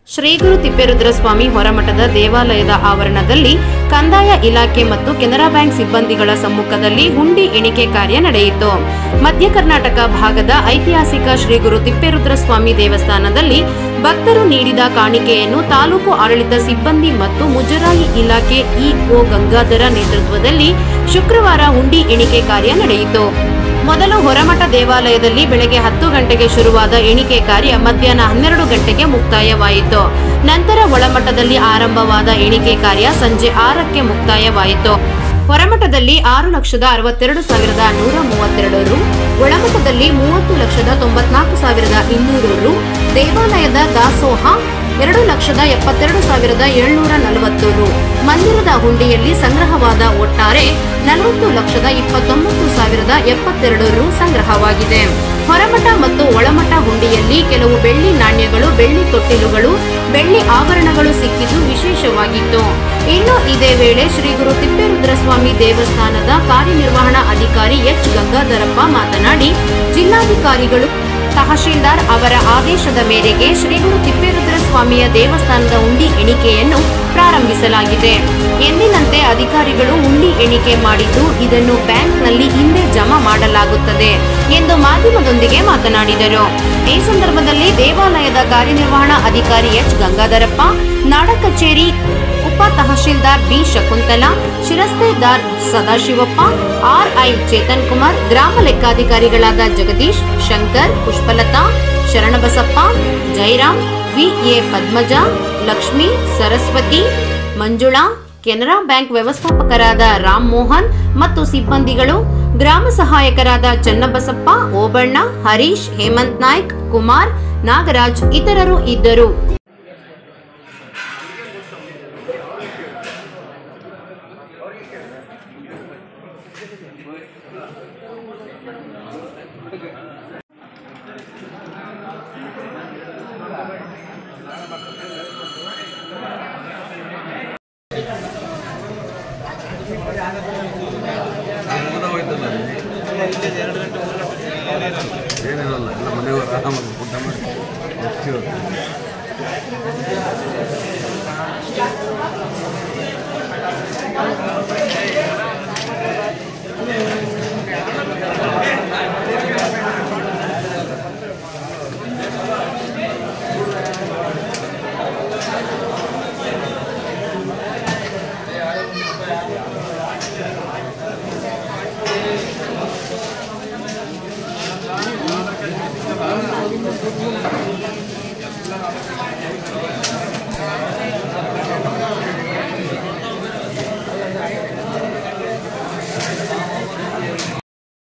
ಶ್ರೀ ಗುರು ತಿಪ್ಪೇರುದ್ರಸ್ವಾಮಿ ಹೊರಮಠದ ದೇವಾಲಯದ ಆವರಣದಲ್ಲಿ ಕಂದಾಯ ಇಲಾಖೆ ಮತ್ತು ಕೆನರಾ ಬ್ಯಾಂಕ್ ಸಿಬ್ಬಂದಿಗಳ ಸಮ್ಮುಖದಲ್ಲಿ ಹುಂಡಿ ಎಣಿಕೆ ಕಾರ್ಯ ನಡೆಯಿತು ಮಧ್ಯ ಕರ್ನಾಟಕ ಭಾಗದ ಐತಿಹಾಸಿಕ ಶ್ರೀ ಗುರು ತಿಪ್ಪೇರುದ್ರಸ್ವಾಮಿ ದೇವಸ್ಥಾನದಲ್ಲಿ ಭಕ್ತರು ನೀಡಿದ ಕಾಣಿಕೆಯನ್ನು ತಾಲೂಕು ಆಡಳಿತ ಸಿಬ್ಬಂದಿ ಮತ್ತು ಮುಜರಾಯಿ ಇಲಾಖೆ ಇಒ ಗಂಗಾಧರ ನೇತೃತ್ವದಲ್ಲಿ ಶುಕ್ರವಾರ ಹುಂಡಿ ಎಣಿಕೆ ಕಾರ್ಯ ನಡೆಯಿತು ಮೊದಲು ಹೊರಮಠ ದೇವಾಲಯದಲ್ಲಿ ಬೆಳಗ್ಗೆ ಹತ್ತು ಗಂಟೆಗೆ ಶುರುವಾದ ಎಣಿಕೆ ಕಾರ್ಯ ಮಧ್ಯಾಹ್ನ ಹನ್ನೆರಡು ಗಂಟೆಗೆ ಮುಕ್ತಾಯವಾಯಿತು ನಂತರ ಒಳಮಠದಲ್ಲಿ ಆರಂಭವಾದ ಎಣಿಕೆ ಕಾರ್ಯ ಸಂಜೆ ಆರಕ್ಕೆ ಮುಕ್ತಾಯವಾಯಿತು ಹೊರಮಠದಲ್ಲಿ ಆರು ಲಕ್ಷದ ಅರವತ್ತೆರಡು ಸಾವಿರದ ನೂರ ಮೂವತ್ತೆರಡು ರು ಒಳಮಠದಲ್ಲಿ ಮೂವತ್ತು ಲಕ್ಷದ ತೊಂಬತ್ನಾಲ್ಕು ಸಾವಿರದ ಇನ್ನೂರು ರು ದೇವಾಲಯದ ದಾಸೋಹ ಎರಡು ಲಕ್ಷದ ಎಪ್ಪತ್ತೆರಡು ಸಾವಿರದ ಏಳ್ನೂರ ನಲವತ್ತು ರು ಮಂದಿರದ ಹುಂಡಿಯಲ್ಲಿ ಸಂಗ್ರಹವಾದ ಒಟ್ಟಾರೆ ನಲವತ್ತು ಲಕ್ಷದ ಇಪ್ಪತ್ತೊಂಬತ್ತು ಸಾವಿರದ ಎಪ್ಪತ್ತೆರಡು ರು ಸಂಗ್ರಹವಾಗಿದೆ ಹೊರಮಠ ಮತ್ತು ಒಳಮಠ ಹುಂಡಿಯಲ್ಲಿ ಕೆಲವು ಬೆಳ್ಳಿ ನಾಣ್ಯಗಳು ಬೆಳ್ಳಿ ತೊಟ್ಟಿಲುಗಳು ಬೆಳ್ಳಿ ಆಭರಣಗಳು ಸಿಕ್ಕಿದ್ದು ವಿಶೇಷವಾಗಿತ್ತು ಇನ್ನು ಇದೇ ವೇಳೆ ಶ್ರೀ ಗುರು ತಿಪ್ಪೇರುದ್ರಸ್ವಾಮಿ ದೇವಸ್ಥಾನದ ಕಾರ್ಯನಿರ್ವಹಣಾ ಅಧಿಕಾರಿ ಎಚ್ ಗಂಗಾಧರಪ್ಪ ಮಾತನಾಡಿ ಜಿಲ್ಲಾಧಿಕಾರಿಗಳು ತಹಶೀಲ್ದಾರ್ ಅವರ ಆದೇಶದ ಮೇರೆಗೆ ಶ್ರೀ ಗುರು ತಿಪ್ಪೇರುದ್ರ ಸ್ವಾಮಿಯ ದೇವಸ್ಥಾನದ ಹುಂಡಿ ಎಣಿಕೆಯನ್ನು ಪ್ರಾರಂಭಿಸಲಾಗಿದೆ ಎಂದಿನಂತೆ ಅಧಿಕಾರಿಗಳು ಹುಂಡಿ ಎಣಿಕೆ ಮಾಡಿದ್ದು ಇದನ್ನು ಬ್ಯಾಂಕ್ನಲ್ಲಿ ಹಿಂದೆ ಜಮಾ ಮಾಡಲಾಗುತ್ತದೆ ಎಂದು ಮಾಧ್ಯಮದೊಂದಿಗೆ ಮಾತನಾಡಿದರು ಈ ಸಂದರ್ಭದಲ್ಲಿ ದೇವಾಲಯದ ಕಾರ್ಯನಿರ್ವಹಣಾ ಅಧಿಕಾರಿ ಎಚ್ ಗಂಗಾಧರಪ್ಪ ನಾಡ ಕಚೇರಿ ಉಪ ತಹಶೀಲ್ದಾರ್ ಬಿ ಶಕುಂತಲಾ ಶಿರಸ್ತೇದಾರ್ ಸದಾಶಿವಪ್ಪ ಆರ್ಐ ಚೇತನ್ ಕುಮಾರ್ ಗ್ರಾಮ ಲೆಕ್ಕಾಧಿಕಾರಿಗಳಾದ ಜಗದೀಶ್ ಶಂಕರ್ ಪುಷ್ಪಲತಾ ಶರಣಬಸಪ್ಪ ಜಯರಾಮ್ ವಿಎ ಪದ್ಮಜ ಲಕ್ಷ್ಮಿ ಸರಸ್ವತಿ ಮಂಜುಳಾ ಕೆನರಾ ಬ್ಯಾಂಕ್ ವ್ಯವಸ್ಥಾಪಕರಾದ ರಾಮ್ ಮೋಹನ್ ಮತ್ತು ಸಿಬ್ಬಂದಿಗಳು ಗ್ರಾಮ ಸಹಾಯಕರಾದ ಚನ್ನಬಸಪ್ಪ ಓಬಣ್ಣ ಹರೀಶ್ ಹೇಮಂತ್ ನಾಯ್ಕ್ ಕುಮಾರ್ ನಾಗರಾಜ್ ಇತರರು ಇದ್ದರು ಏನಿರಲ್ಲ ಎಲ್ಲ ಮನೆಯವರು ಆರಾಮಾಗಿ ಊಟ ಮಾಡಿ ಎಷ್ಟು